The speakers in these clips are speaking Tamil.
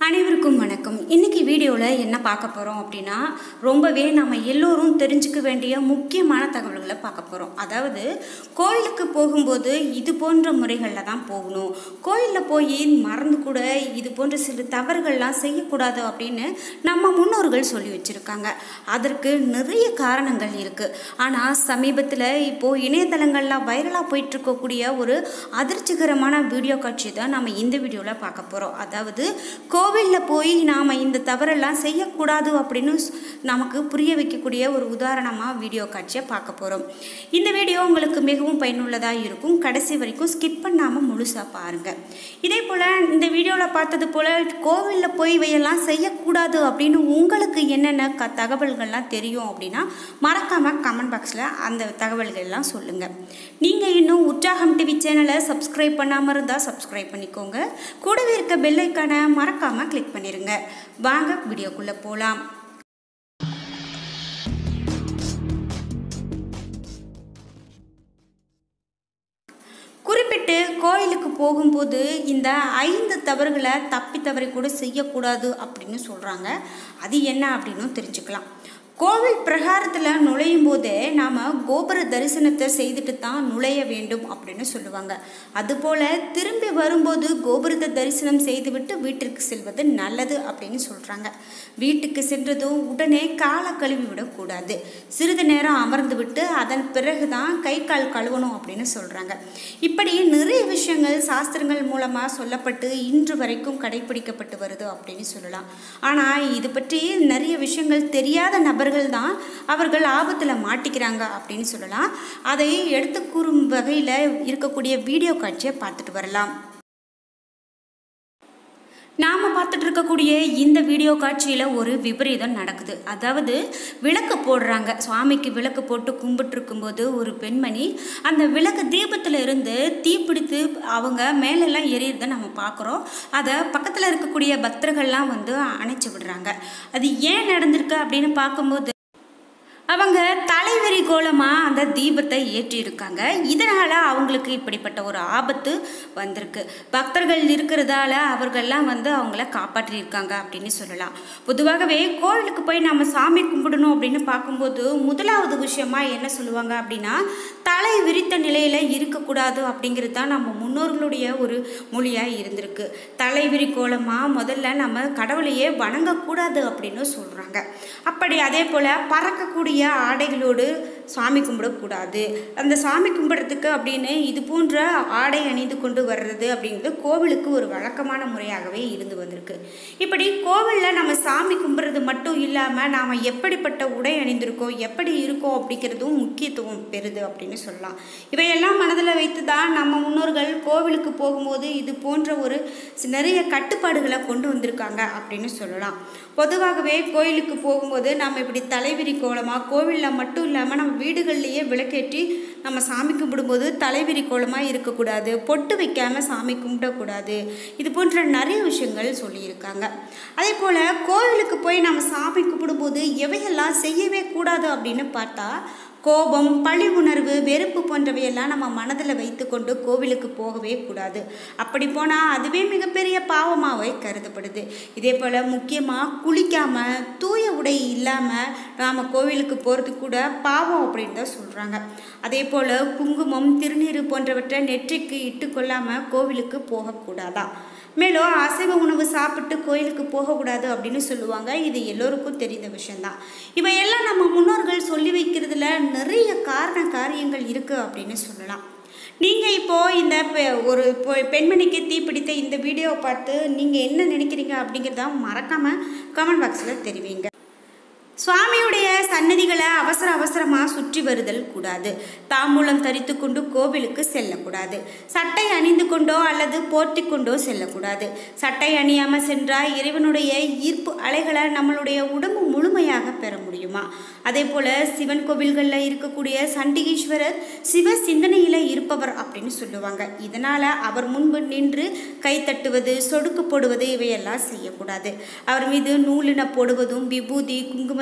அனைவருக்கும் வணக்கம் இன்னைக்கு வீடியோவில் என்ன பார்க்க போகிறோம் அப்படின்னா ரொம்பவே நம்ம எல்லோரும் தெரிஞ்சுக்க வேண்டிய முக்கியமான தகவல்களை பார்க்க போகிறோம் அதாவது கோயிலுக்கு போகும்போது இது போன்ற முறைகளில் தான் போகணும் கோயிலில் போய் மறந்து கூட இது போன்ற சில தவறுகள்லாம் செய்யக்கூடாது அப்படின்னு நம்ம முன்னோர்கள் சொல்லி வச்சுருக்காங்க அதற்கு நிறைய காரணங்கள் இருக்குது ஆனால் சமீபத்தில் இப்போது இணையதளங்களில் வைரலாக போயிட்டு இருக்கக்கூடிய ஒரு அதிர்ச்சிகரமான வீடியோ காட்சி தான் நம்ம இந்த வீடியோவில் பார்க்க போகிறோம் அதாவது கோவிலில் போய் நாம் இந்த தவறெல்லாம் செய்யக்கூடாது அப்படின்னு ஸ்- நமக்கு புரிய வைக்கக்கூடிய ஒரு உதாரணமாக வீடியோ காட்சியை பார்க்க போகிறோம் இந்த வீடியோ உங்களுக்கு மிகவும் பயனுள்ளதாக இருக்கும் கடைசி வரைக்கும் ஸ்கிப் பண்ணாமல் முழுசாக பாருங்கள் இதே போல் இந்த வீடியோவில் பார்த்தது போல் கோவிலில் போய் இவையெல்லாம் செய்யக்கூடாது அப்படின்னு உங்களுக்கு என்னென்ன க தகவல்கள்லாம் தெரியும் அப்படின்னா மறக்காமல் கமெண்ட் பாக்ஸில் அந்த தகவல்கள் எல்லாம் சொல்லுங்கள் நீங்கள் இன்னும் உற்சாகம் டிவி சேனலை சப்ஸ்கிரைப் பண்ணாமல் இருந்தால் சப்ஸ்கிரைப் பண்ணிக்கோங்க கூடவே இருக்க பெல் ஐக்கானை மறக்காமல் கிளிக் பண்ணிடுங்க வாங்க வீடியோக்குள்ளே போகலாம் குறிப்பிட்டு கோயிலுக்கு போகும்போது இந்த ஐந்து தவறுகளை தப்பி தவறி கூட செய்யக்கூடாது அப்படின்னு சொல்கிறாங்க அது என்ன அப்படின்னு தெரிஞ்சுக்கலாம் கோவில் பிரகாரத்தில் நுழையும் போதே நாம் கோபுர தரிசனத்தை செய்துட்டு தான் நுழைய வேண்டும் அப்படின்னு சொல்லுவாங்க அதுபோல் திரும்பி வரும்போது கோபுரத்தை தரிசனம் செய்துவிட்டு வீட்டிற்கு செல்வது நல்லது அப்படின்னு சொல்கிறாங்க வீட்டுக்கு சென்றதும் உடனே காலை கழுவி விடக்கூடாது சிறிது நேரம் அமர்ந்து விட்டு அதன் பிறகு தான் கை கால் கழுவணும் அப்படின்னு சொல்கிறாங்க இப்படி நிறைய விஷயங்கள் சாஸ்திரங்கள் மூலமாக சொல்லப்பட்டு இன்று வரைக்கும் கடைபிடிக்கப்பட்டு வருது அப்படின்னு சொல்லலாம் ஆனால் இது பற்றி நிறைய விஷயங்கள் தெரியாத நபர்கள் தான் அவர்கள் ஆபத்தில் மாட்டிக்கிறாங்க அப்படின்னு சொல்லலாம் அதை எடுத்து கூறும் வகையில் இருக்கக்கூடிய வீடியோ காட்சியை பார்த்துட்டு வரலாம் நாம் பார்த்துட்டு இருக்கக்கூடிய இந்த வீடியோ காட்சியில் ஒரு விபரீதம் நடக்குது அதாவது விளக்கு போடுறாங்க சுவாமிக்கு விளக்கு போட்டு கும்பிட்டு இருக்கும்போது ஒரு பெண்மணி அந்த விளக்கு தீபத்தில் இருந்து தீப்பிடித்து அவங்க மேலெல்லாம் எரியிறத நம்ம பார்க்குறோம் அதை பக்கத்தில் இருக்கக்கூடிய பக்தர்கள்லாம் வந்து அணைச்சி விடுறாங்க அது ஏன் நடந்திருக்கு அப்படின்னு பார்க்கும்போது அவங்க தலைவரி கோலமாக அந்த தீபத்தை ஏற்றி இருக்காங்க இதனால் அவங்களுக்கு இப்படிப்பட்ட ஒரு ஆபத்து வந்திருக்கு பக்தர்கள் இருக்கிறதால அவர்கள்லாம் வந்து அவங்கள காப்பாற்றியிருக்காங்க அப்படின்னு சொல்லலாம் பொதுவாகவே கோவிலுக்கு போய் நம்ம சாமி கும்பிடணும் அப்படின்னு பார்க்கும்போது முதலாவது விஷயமா என்ன சொல்லுவாங்க அப்படின்னா தலை விரித்த நிலையில் இருக்கக்கூடாது அப்படிங்கிறது தான் நம்ம முன்னோர்களுடைய ஒரு மொழியாக இருந்திருக்கு தலைவிரி கோலமாக முதல்ல நம்ம கடவுளையே வணங்கக்கூடாது அப்படின்னு சொல்கிறாங்க அப்படி அதே போல் பறக்கக்கூடிய ஆடைகளோடு சாமி கும்பிடக்கூடாது அந்த சாமி கும்பிட்றதுக்கு அப்படின்னு இது போன்ற ஆடை அணிந்து கொண்டு வர்றது அப்படிங்கிறது கோவிலுக்கு ஒரு வழக்கமான முறையாகவே இருந்து வந்திருக்கு இப்படி கோவிலில் நம்ம சாமி கும்பிட்றது மட்டும் இல்லாமல் நாம் எப்படிப்பட்ட உடை அணிந்திருக்கோம் எப்படி இருக்கோம் அப்படிங்கிறதும் முக்கியத்துவம் பெறுது அப்படின்னு சொல்லலாம் இவையெல்லாம் மனதில் வைத்து தான் நம்ம முன்னோர்கள் கோவிலுக்கு போகும்போது இது போன்ற ஒரு சி- நிறைய கட்டுப்பாடுகளை கொண்டு வந்திருக்காங்க அப்படின்னு சொல்லலாம் பொதுவாகவே கோயிலுக்கு போகும்போது நம்ம இப்படி தலைவிரி கோலமாக கோவிலில் மட்டும் இல்லாமல் நம்ம வீடுகள்லேயே விளக்கேற்றி நம்ம சாமி கும்பிடும்போது தலைவிரி கோலமாக இருக்கக்கூடாது பொட்டு வைக்காமல் சாமி கும்பிடக்கூடாது இது போன்ற நிறைய விஷயங்கள் சொல்லியிருக்காங்க அதே போல் கோவிலுக்கு போய் நம்ம சாமி கும்பிடும்போது எவையெல்லாம் செய்யவே கூடாது அப்படின்னு பார்த்தா கோபம் பழி உணர்வு வெறுப்பு போன்றவையெல்லாம் நம்ம மனதில் வைத்துக்கொண்டு கோவிலுக்கு போகவே கூடாது அப்படி போனால் அதுவே மிகப்பெரிய பாவமாகவே கருதப்படுது இதே போல் முக்கியமாக குளிக்காமல் தூய உடை இல்லாமல் நாம் கோவிலுக்கு போகிறது கூட பாவம் அப்படின்னு தான் சொல்கிறாங்க அதே போல் குங்குமம் திருநீறு போன்றவற்றை நெற்றிக்கு இட்டுக்கொள்ளாமல் கோவிலுக்கு போகக்கூடாதான் மேலும் அசைவ உணவு சாப்பிட்டு கோயிலுக்கு போகக்கூடாது அப்படின்னு சொல்லுவாங்க இது எல்லோருக்கும் தெரிந்த விஷயம்தான் இவையெல்லாம் நம்ம முன்னோர்கள் சொல்லி வைக்கிறதுல நிறைய காரண காரியங்கள் இருக்குது அப்படின்னு சொல்லலாம் நீங்கள் இப்போது இந்த பெ- ஒரு பொ- பெண்மணிக்கு தீப்பிடித்த இந்த வீடியோவை பார்த்து நீங்கள் என்ன நினைக்கிறீங்க அப்படிங்கிறத மறக்காமல் கமெண்ட் பாக்ஸில் தெரிவிங்க சுவாமியுடைய சன்னதிகளை அவசர அவசரமாக சுற்றி வருதல் கூடாது தாம்பூலம் தரித்து கொண்டு கோவிலுக்கு செல்லக்கூடாது சட்டை அணிந்து கொண்டோ அல்லது போர்த்தி கொண்டோ செல்லக்கூடாது சட்டை அணியாமல் சென்றால் இறைவனுடைய ஈர்ப்பு அலைகளை நம்மளுடைய உடம்பு முழுமையாக பெற முடியுமா அதே போல் சிவன் கோவில்களில் இருக்கக்கூடிய சண்டிகீஸ்வரர் சிவ சிந்தனையில் இருப்பவர் அப்படின்னு சொல்லுவாங்க இதனால் அவர் முன்பு நின்று கை தட்டுவது சொடுக்கு போடுவது இவையெல்லாம் செய்யக்கூடாது அவர் மீது நூலின போடுவதும் விபூதி குங்கும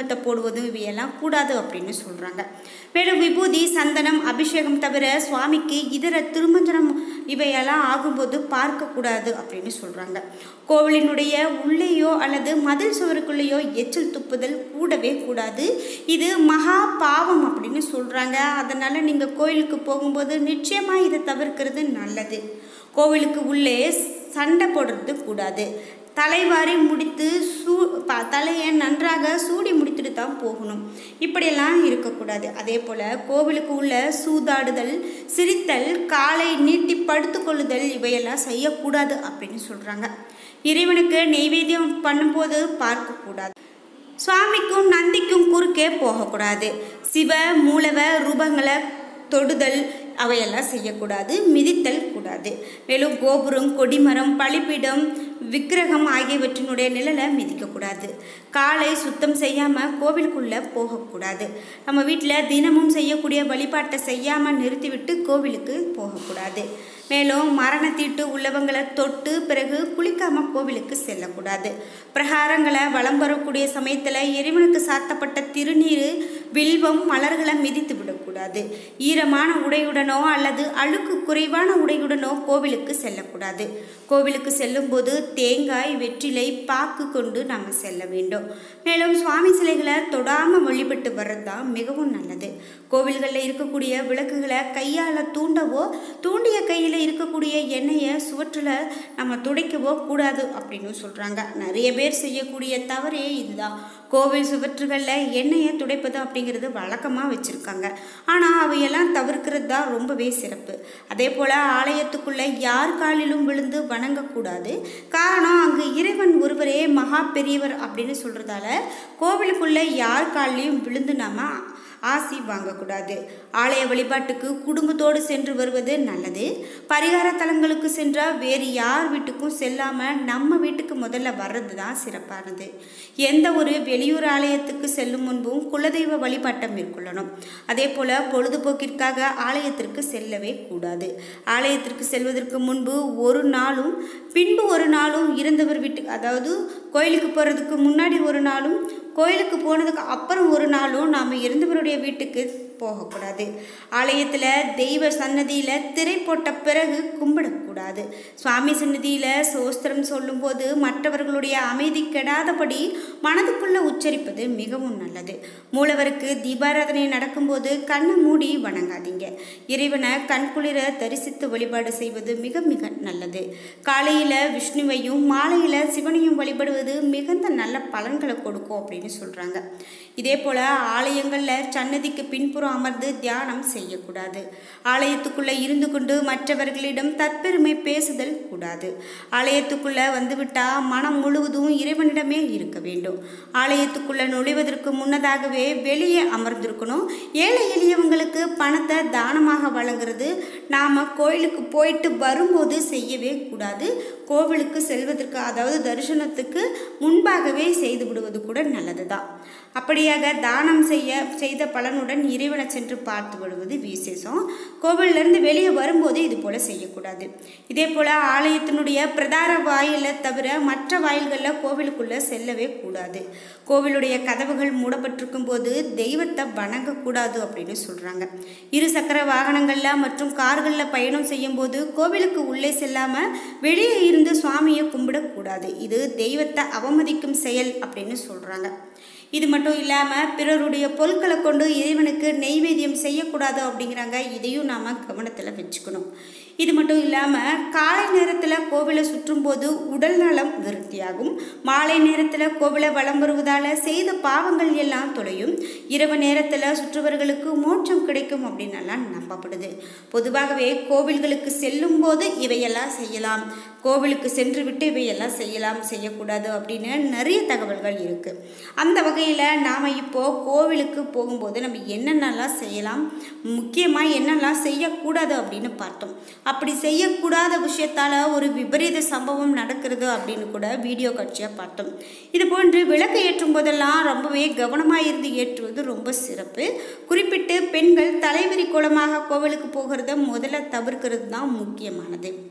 குங்குமத்தை போடுவதும் இவையெல்லாம் கூடாது அப்படின்னு சொல்கிறாங்க மேலும் விபூதி சந்தனம் அபிஷேகம் தவிர சுவாமிக்கு இதர திருமஞ்சனம் இவையெல்லாம் ஆகும்போது பார்க்கக்கூடாது அப்படின்னு சொல்கிறாங்க கோவிலினுடைய உள்ளேயோ அல்லது மதில் சுவருக்குள்ளேயோ எச்சில் துப்புதல் கூடவே கூடாது இது மகா பாவம் அப்படின்னு சொல்கிறாங்க அதனால் நீங்கள் கோயிலுக்கு போகும்போது நிச்சயமாக இதை தவிர்க்கிறது நல்லது கோவிலுக்கு உள்ளே சண்டை போடுறது கூடாது தலைவாரி முடித்து சூ ப தலையை நன்றாக சூடி முடித்துட்டு தான் போகணும் இப்படியெல்லாம் இருக்கக்கூடாது அதே போல் கோவிலுக்கு உள்ள சூதாடுதல் சிரித்தல் காலை நீட்டி படுத்துக்கொள்ளுதல் இவையெல்லாம் செய்யக்கூடாது அப்படின்னு சொல்கிறாங்க இறைவனுக்கு நெய்வேத்தியம் பண்ணும்போது பார்க்கக்கூடாது சுவாமிக்கும் நந்திக்கும் குறுக்கே போகக்கூடாது சிவ மூலவ ரூபங்களை தொடுதல் அவையெல்லாம் செய்யக்கூடாது மிதித்தல் கூடாது மேலும் கோபுரம் கொடிமரம் பலிப்பீடம் விக்கிரகம் ஆகியவற்றினுடைய நிழலை மிதிக்கக்கூடாது காலை சுத்தம் செய்யாமல் கோவிலுக்குள்ளே போகக்கூடாது நம்ம வீட்டில் தினமும் செய்யக்கூடிய வழிபாட்டை செய்யாமல் நிறுத்திவிட்டு கோவிலுக்கு போகக்கூடாது மேலும் மரணத்தீட்டு உள்ளவங்களை தொட்டு பிறகு குளிக்காம கோவிலுக்கு செல்லக்கூடாது பிரகாரங்களை வலம் வரக்கூடிய சமயத்தில் இறைவனுக்கு சாத்தப்பட்ட திருநீர் வில்வம் மலர்களை மிதித்து விடக்கூடாது ஈரமான உடையுடனோ அல்லது அழுக்கு குறைவான உடையுடனோ கோவிலுக்கு செல்லக்கூடாது கோவிலுக்கு செல்லும்போது தேங்காய் வெற்றிலை பாக்கு கொண்டு நாம் செல்ல வேண்டும் மேலும் சுவாமி சிலைகளை தொடாமல் வழிபட்டு வர்றது தான் மிகவும் நல்லது கோவில்களில் இருக்கக்கூடிய விளக்குகளை கையால் தூண்டவோ தூண்டிய கையில் இருக்கக்கூடிய எண்ணெயை சுவற்றில் நம்ம துடைக்கவோ கூடாது அப்படின்னு சொல்கிறாங்க நிறைய பேர் செய்யக்கூடிய தவறே இதுதான் கோவில் சுவற்றுகளில் எண்ணெயை துடைப்பது அப்படிங்கிறது வழக்கமாக வச்சுருக்காங்க ஆனால் அவையெல்லாம் தவிர்க்கிறது தான் ரொம்பவே சிறப்பு அதே போல் ஆலயத்துக்குள்ளே யார் காலிலும் விழுந்து வணங்கக்கூடாது காரணம் அங்கு இறைவன் ஒருவரே மகா பெரியவர் அப்படின்னு சொல்கிறதால கோவிலுக்குள்ளே யார் காலிலையும் விழுந்து நாம ஆசி வாங்கக்கூடாது ஆலய வழிபாட்டுக்கு குடும்பத்தோடு சென்று வருவது நல்லது பரிகார தலங்களுக்கு சென்றால் வேறு யார் வீட்டுக்கும் செல்லாமல் நம்ம வீட்டுக்கு முதல்ல வர்றது தான் சிறப்பானது எந்த ஒரு வெளியூர் ஆலயத்துக்கு செல்லும் முன்பும் குலதெய்வ வழிபாட்டை மேற்கொள்ளணும் அதே போல் பொழுதுபோக்கிற்காக ஆலயத்திற்கு செல்லவே கூடாது ஆலயத்திற்கு செல்வதற்கு முன்பு ஒரு நாளும் பின்பு ஒரு நாளும் இருந்தவர் வீட்டுக்கு அதாவது கோயிலுக்கு போகிறதுக்கு முன்னாடி ஒரு நாளும் கோயிலுக்கு போனதுக்கு அப்புறம் ஒரு நாளும் நாம் இருந்தவருடைய வீட்டுக்கு போகக்கூடாது ஆலயத்தில் தெய்வ சன்னதியில் திரை போட்ட பிறகு கும்பிடக்கூடாது சுவாமி சன்னதியில் சோஸ்திரம் சொல்லும்போது மற்றவர்களுடைய அமைதி கெடாதபடி மனதுக்குள்ளே உச்சரிப்பது மிகவும் நல்லது மூலவருக்கு தீபாராதனை நடக்கும்போது கண்ணை மூடி வணங்காதீங்க இறைவனை கண்குளிர தரிசித்து வழிபாடு செய்வது மிக மிக நல்லது காலையில் விஷ்ணுவையும் மாலையில் சிவனையும் வழிபடுவது மிகுந்த நல்ல பலன்களை கொடுக்கும் அப்படின்னு சொல்கிறாங்க இதே போல் ஆலயங்களில் சன்னதிக்கு பின்புறம் அமர்ந்து தியானம் செய்யக்கூடாது ஆலயத்துக்குள்ளே இருந்து கொண்டு மற்றவர்களிடம் தற்பெருமை பேசுதல் கூடாது ஆலயத்துக்குள்ளே வந்துவிட்டால் மனம் முழுவதும் இறைவனிடமே இருக்க வேண்டும் ஆலயத்துக்குள்ளே நுழைவதற்கு முன்னதாகவே வெளியே அமர்ந்திருக்கணும் ஏழை எளியவங்களுக்கு பணத்தை தானமாக வழங்குறது நாம் கோயிலுக்கு போயிட்டு வரும்போது செய்யவே கூடாது கோவிலுக்கு செல்வதற்கு அதாவது தரிசனத்துக்கு முன்பாகவே செய்து விடுவது கூட நல்லது தான் அப்படியாக தானம் செய்ய செய்த பலனுடன் இறைவனை சென்று பார்த்து விடுவது விசேஷம் கோவிலிருந்து வெளியே வரும்போது இது போல் செய்யக்கூடாது இதே போல் ஆலயத்தினுடைய பிரதான வாயிலை தவிர மற்ற வாயில்களில் கோவிலுக்குள்ளே செல்லவே கூடாது கோவிலுடைய கதவுகள் மூடப்பட்டிருக்கும் போது தெய்வத்தை வணங்கக்கூடாது அப்படின்னு சொல்கிறாங்க இரு சக்கர வாகனங்களில் மற்றும் கார்களில் பயணம் செய்யும்போது கோவிலுக்கு உள்ளே செல்லாமல் வெளியே இருந்து சுவாமியை கும்பிடக்கூடாது இது தெய்வத்தை அவமதிக்கும் செயல் அப்படின்னு சொல்கிறாங்க இது மட்டும் இல்லாமல் பிறருடைய பொருட்களை கொண்டு இறைவனுக்கு நெய்வேத்தியம் செய்யக்கூடாது அப்படிங்கிறாங்க இதையும் நாம் கவனத்தில் வச்சுக்கணும் இது மட்டும் இல்லாமல் காலை நேரத்தில் கோவிலை சுற்றும்போது உடல் நலம் விருத்தியாகும் மாலை நேரத்தில் கோவிலை வலம் வருவதால் செய்த பாவங்கள் எல்லாம் தொலையும் இரவு நேரத்தில் சுற்றுவர்களுக்கு மோட்சம் கிடைக்கும் அப்படின்னெல்லாம் நம்பப்படுது பொதுவாகவே கோவில்களுக்கு செல்லும் போது இவையெல்லாம் செய்யலாம் கோவிலுக்கு சென்று விட்டு இவையெல்லாம் செய்யலாம் செய்யக்கூடாது அப்படின்னு நிறைய தகவல்கள் இருக்குது அந்த வகையில் நாம் இப்போது கோவிலுக்கு போகும்போது நம்ம என்னென்னலாம் செய்யலாம் முக்கியமாக என்னெல்லாம் செய்யக்கூடாது அப்படின்னு பார்த்தோம் அப்படி செய்யக்கூடாத விஷயத்தால் ஒரு விபரீத சம்பவம் நடக்கிறது அப்படின்னு கூட வீடியோ காட்சியாக பார்த்தோம் இது போன்று விளக்கு ஏற்றும் போதெல்லாம் ரொம்பவே கவனமாக இருந்து ஏற்றுவது ரொம்ப சிறப்பு குறிப்பிட்டு பெண்கள் தலைவிரி கோலமாக கோவிலுக்கு போகிறத முதல்ல தவிர்க்கிறது தான் முக்கியமானது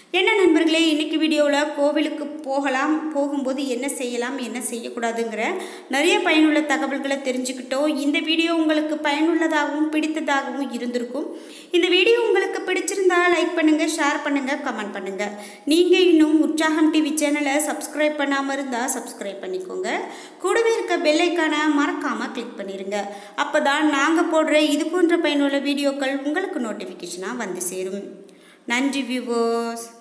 என்ன நண்பர்களே இன்னைக்கு வீடியோவில் கோவிலுக்கு போகலாம் போகும்போது என்ன செய்யலாம் என்ன செய்யக்கூடாதுங்கிற நிறைய பயனுள்ள தகவல்களை தெரிஞ்சுக்கிட்டோம் இந்த வீடியோ உங்களுக்கு பயனுள்ளதாகவும் பிடித்ததாகவும் இருந்திருக்கும் இந்த வீடியோ உங்களுக்கு பிடிச்சிருந்தா லைக் பண்ணுங்கள் ஷேர் பண்ணுங்கள் கமெண்ட் பண்ணுங்கள் நீங்கள் இன்னும் உற்சாகம் டிவி சேனலை சப்ஸ்கிரைப் பண்ணாமல் இருந்தால் சப்ஸ்கிரைப் பண்ணிக்கோங்க கூடவே இருக்க பெல்லைக்கான மறக்காமல் கிளிக் பண்ணிடுங்க அப்போ தான் நாங்கள் போடுற இது போன்ற பயனுள்ள வீடியோக்கள் உங்களுக்கு நோட்டிஃபிகேஷனாக வந்து சேரும் நன்றி வியூவர்ஸ்